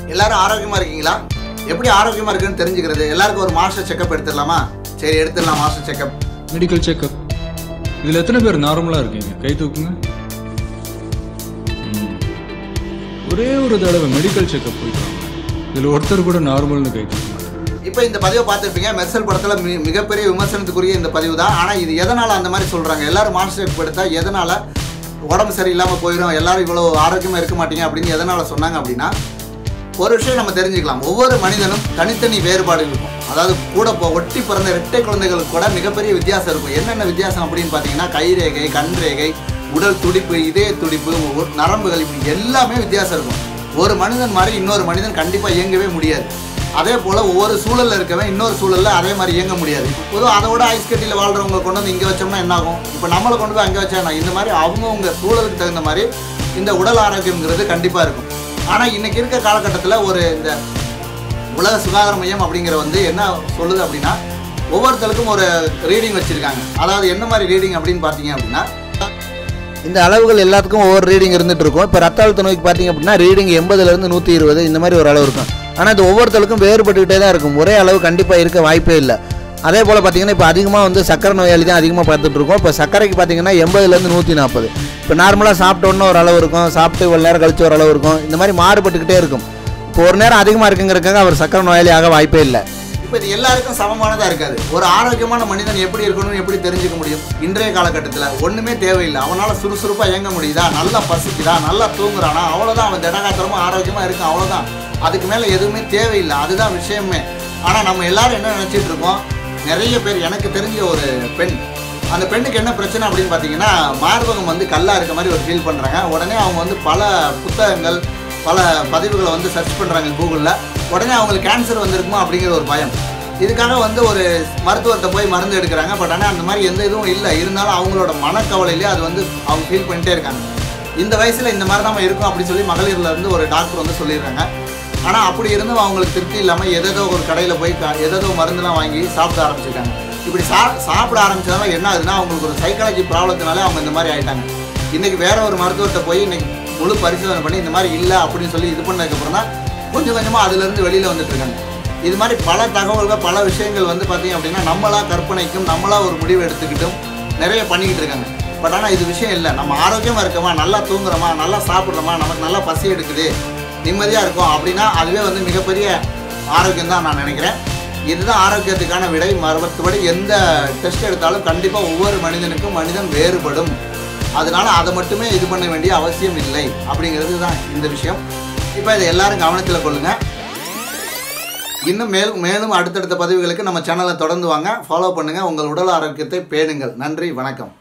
எல்லாரும் ஆரோக்கியமா இருக்கீங்களா எப்படி ஆரோக்கியமா இருக்குன்னு தெரிஞ்சுக்கிறது எல்லாருக்கும் ஒரு மாஸ்டர் செக்கப் எடுத்துடலாமா சரி எடுத்துடலாம் மாஸ்டர் செக்கப் மெடிக்கல் செக்கப் இதில் எத்தனை பேர் நார்மலாக இருக்கீங்க கை தூக்குங்க ம். ஒரே ஒரு தடவை மெடிக்கல் செக்கப் போயிட்டு வாங்க இதில் ஒருத்தர் கூட நார்மல்னு கை தூக்க மாட்டாங்க இப்போ இந்த பதிவை பார்த்துருப்பீங்க மெர்சல் படத்துல மி- மிகப்பெரிய விமர்சனத்துக்குரிய இந்த பதிவு தான் ஆனா இது எதனால அந்த மாதிரி சொல்றாங்க எல்லாரும் மாஸ்டர் செக்கப் எடுத்தா எதனால உடம்பு சரியில்லாம போயிடும் எல்லாரும் இவ்வளவு ஆரோக்கியமா இருக்க மாட்டீங்க அப்படின்னு எதனால சொன்னாங்க அப்படின்னா ஒரு விஷயம் நம்ம தெரிஞ்சுக்கலாம் ஒவ்வொரு மனிதனும் தனித்தனி வேறுபாடு இருக்கும் அதாவது கூட போ- ஒட்டி பிறந்த இரட்டை குழந்தைகளுக்கு கூட மிகப்பெரிய வித்தியாசம் இருக்கும் என்னென்ன வித்தியாசம் அப்படின்னு பார்த்தீங்கன்னா கைரேகை கண் ரேகை உடல் துடிப்பு இதய துடிப்பு ஒ- நரம்புகள் இப்படி எல்லாமே வித்தியாசம் இருக்கும் ஒரு மனிதன் மாதிரி இன்னொரு மனிதன் கண்டிப்பாக இயங்கவே முடியாது அதே போல் ஒவ்வொரு சூழலில் இருக்கவன் இன்னொரு சூழலில் அதே மாதிரி இயங்க முடியாது பொதுவாக அதை விட ஐஸ் கட்டியில் வாழ்கிறவங்க கொண்டு வந்து இங்கே வச்சோம்னா என்ன ஆகும் இப்போ நம்மளை கொண்டு போய் அங்கே வச்சா என்ன? இந்த மாதிரி அவங்கவுங்க சூழலுக்கு தகுந்த மாதிரி இந்த உடல் ஆரோக்கியம்ங்கிறது கண்டிப்பாக இருக்கும் ஆனால் இன்னைக்கு இருக்க காலகட்டத்தில் ஒரு இந்த உலக சுகாதார மையம் அப்படிங்கிற வந்து என்ன சொல்லுது அப்படின்னா ஒவ்வொருத்தருக்கும் ஒரு ரீடிங் வச்சுருக்காங்க அதாவது என்ன மாதிரி ரீடிங் அப்படின்னு பார்த்தீங்க அப்படின்னா இந்த அளவுகள் எல்லாத்துக்கும் ஒவ்வொரு ரீடிங் இருந்துட்டு இருக்கும் இப்போ ரத்த அழுத்த நோய்க்கு பார்த்தீங்க அப்படின்னா ரீடிங் எண்பதுலேருந்து நூற்றி இருபது இந்த மாதிரி ஒரு அளவு இருக்கும் ஆனால் இது ஒவ்வொருத்தருக்கும் வேறுபட்டுக்கிட்டே தான் இருக்கும் ஒரே அளவு கண்டிப்பாக இருக்க வாய்ப்பே இல்லை அதே போல் பார்த்தீங்கன்னா இப்போ அதிகமாக வந்து சக்கரை நோயாளி தான் அதிகமாக பார்த்துட்டு இருக்கோம் இப்போ சர்க்கரைக்கு பார்த்தீங்கன்னா எண்பதுலேருந்து நூற்றி நாற்பது இப்போ நார்மலாக சாப்பிட்டோன்னு ஒரு அளவு இருக்கும் சாப்பிட்டு இவ்வளோ நேரம் கழிச்சு ஒரு அளவு இருக்கும் இந்த மாதிரி மாறுபட்டுக்கிட்டே இருக்கும் இப்போ ஒரு நேரம் அதிகமாக இருக்குங்கிறதுக்காக அவர் சக்கரை நோயாளி ஆக வாய்ப்பே இல்லை இப்போ இது எல்லாருக்கும் சமமானதாக இருக்காது ஒரு ஆரோக்கியமான மனிதன் எப்படி இருக்கணும்னு எப்படி தெரிஞ்சுக்க முடியும் இன்றைய காலகட்டத்தில் ஒன்றுமே தேவையில்லை அவனால் சுறுசுறுப்பாக இயங்க முடியுதா நல்லா பசிக்குதா நல்லா தூங்குறானா அவ்வளோதான் அவன் திடகாத்திரமாக ஆரோக்கியமாக இருக்கும் அவ்வளோதான் அதுக்கு மேலே எதுவுமே தேவையில்லை அதுதான் விஷயமே ஆனால் நம்ம எல்லாரும் என்ன நினச்சிட்டு இருக்கோம் நிறைய பேர் எனக்கு தெரிஞ்ச ஒரு பெண் அந்த பெண்ணுக்கு என்ன பிரச்சனை அப்படின்னு பார்த்தீங்கன்னா மார்பகம் வந்து கல்லா இருக்க மாதிரி ஒரு ஃபீல் பண்ணுறாங்க உடனே அவங்க வந்து பல புத்தகங்கள் பல பதிவுகளை வந்து சர்ச் பண்ணுறாங்க கூகுளில் உடனே அவங்களுக்கு கேன்சர் வந்திருக்குமா அப்படிங்கிற ஒரு பயம் இதுக்காக வந்து ஒரு மருத்துவர்கிட்ட போய் மருந்து எடுக்கிறாங்க பட் ஆனால் அந்த மாதிரி எந்த இதுவும் இல்லை இருந்தாலும் அவங்களோட மனக்கவலையிலே அது வந்து அவங்க ஃபீல் பண்ணிட்டே இருக்காங்க இந்த வயசில் இந்த மாதிரி தான் இருக்கும் அப்படின்னு சொல்லி மகளிர்ல இருந்து ஒரு டாக்டர் வந்து சொல்லிடுறாங்க ஆனால் அப்படி இருந்தும் அவங்களுக்கு திருப்தி இல்லாமல் எதேதோ ஒரு கடையில் போய் க- எதேதோ மருந்துலாம் வாங்கி சாப்பிட ஆரம்பிச்சிருக்காங்க இப்படி சா சாப்பிட ஆரம்பிச்சதால என்ன ஆகுதுன்னா அவங்களுக்கு ஒரு சைக்காலஜி ப்ராப்ளத்தினால அவங்க இந்த மாதிரி ஆயிட்டாங்க இன்னைக்கு வேற ஒரு மருத்துவர்கிட்ட போய் இன்னைக்கு முழு பரிசோதனை பண்ணி இந்த மாதிரி இல்லை அப்படின்னு சொல்லி இது பண்ணதுக்கப்புறம் தான் கொஞ்சம் கொஞ்சமாக அதுலேருந்து வெளியில் வந்துட்டு இருக்காங்க இது மாதிரி பல தகவல்கள் பல விஷயங்கள் வந்து பார்த்தீங்க அப்படின்னா நம்மளா கற்பனைக்கும் நம்மளா ஒரு முடிவு எடுத்துக்கிட்டும் நிறைய பண்ணிக்கிட்டு இருக்காங்க பட் ஆனால் இது விஷயம் இல்லை நம்ம ஆரோக்கியமாக இருக்கோமா நல்லா தூங்குறோமா நல்லா சாப்பிட்றோமா நமக்கு நல்லா பசி எடுக்குது நிம்மதியாக இருக்கும் அப்படின்னா அதுவே வந்து மிகப்பெரிய ஆரோக்கியம் தான் நான் நினைக்கிறேன் இதுதான் ஆரோக்கியத்துக்கான விடை மறுபடி எந்த டெஸ்ட் எடுத்தாலும் கண்டிப்பாக ஒவ்வொரு மனிதனுக்கும் மனிதன் வேறுபடும் அதனால அதை மட்டுமே இது பண்ண வேண்டிய அவசியம் இல்லை அப்படிங்கிறது தான் இந்த விஷயம் இப்போ இதை எல்லாரும் கவனத்தில் கொள்ளுங்க இன்னும் மேலும் மேலும் அடுத்தடுத்த பதிவுகளுக்கு நம்ம சேனலை தொடர்ந்து வாங்க ஃபாலோ பண்ணுங்க உங்கள் உடல் ஆரோக்கியத்தை பேணுங்கள் நன்றி வணக்கம்